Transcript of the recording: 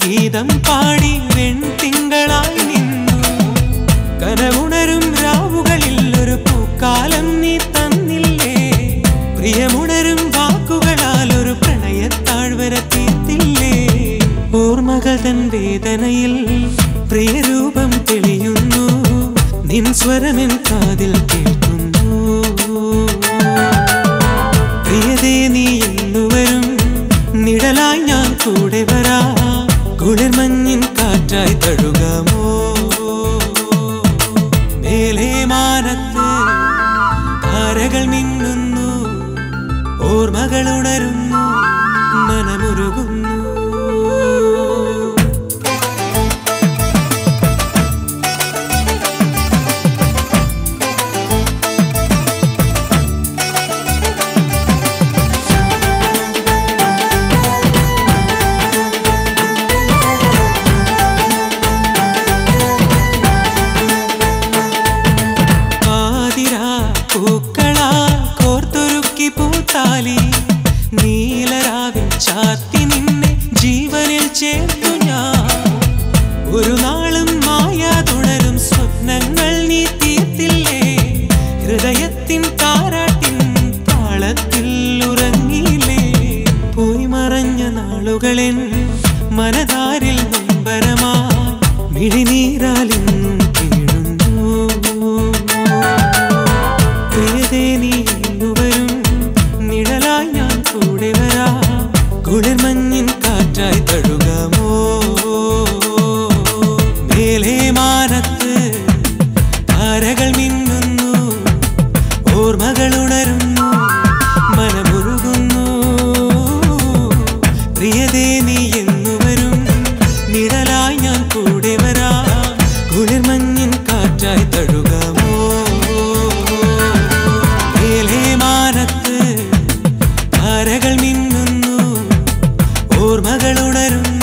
ഗീതം പാടി വെൺതിങ്കളായി നിന്നു കനവുണരും രാവുകളിൽ ഒരു പൂക്കാലം നീ തന്നില്ലേ പ്രിയമുണരും വാക്കുകളാൽ ഒരു പ്രണയത്താഴ്വര തീർത്തില്ലേ ഓർമ്മകൾ തൻ വേദനയിൽ പ്രിയരൂപം തെളിയുന്നു നിൻ സ്വരമെൻ കാതിൽ കേൾക്കുന്നു പ്രിയതേ നീ എന്നുവരും നിഴലായി ഞാൻ കൂടെ വരാ കുളിർമഞ്ഞിൻ കാറ്റായി തഴുകാമോ മേലെ മാനത്ത് താരകൾ മിന്നുന്നു ഓർമ്മകൾ ഉണരുന്നു മനമുരുകുന്നു ആതിരാ പൂക്കളാ കോർത്തൊരുക്കി പൂത്താലി നീലരാവിൽ ചാത്തി നിന്നെ ജീവനിൽ ചേർത്തു ഞാൻ ഒരു നാളും മായാതുണരും സ്വപ്നങ്ങൾ നീ തീർത്തില്ലേ ഹൃദയത്തിൻ താരാട്ടിൻ താളത്തിൽ ഉറങ്ങിയില്ലേ പോയി മറഞ്ഞ നാളുകളിൻ മനതാരിൽ നൊമ്പരമാ മിഴിനീരാലിന്നും വീഴുന്നു പ്രിയതേ നീ ഇന്നുവരും നിഴലായി ഞാൻ കൂടെ വരാ കുളിർമഞ്ഞിൻ കാറ്റായി തഴുകാമോ മേലെ മാനത്ത് താരകൾ മിന്നുന്നു ഓർമ്മകൾ ഉണരുന്നു മനമുരുകുന്നു പ്രിയതേ നീ എന്നുവരും നിഴലായി ഞാൻ കൂടെ വരാ കുളിർമഞ്ഞിൻ കാറ്റായി തഴുകാമോ മേലെ മാനത്ത് താരകൾ മിന്നുന്നു ഓർമ്മകൾ ഉണരുന്നു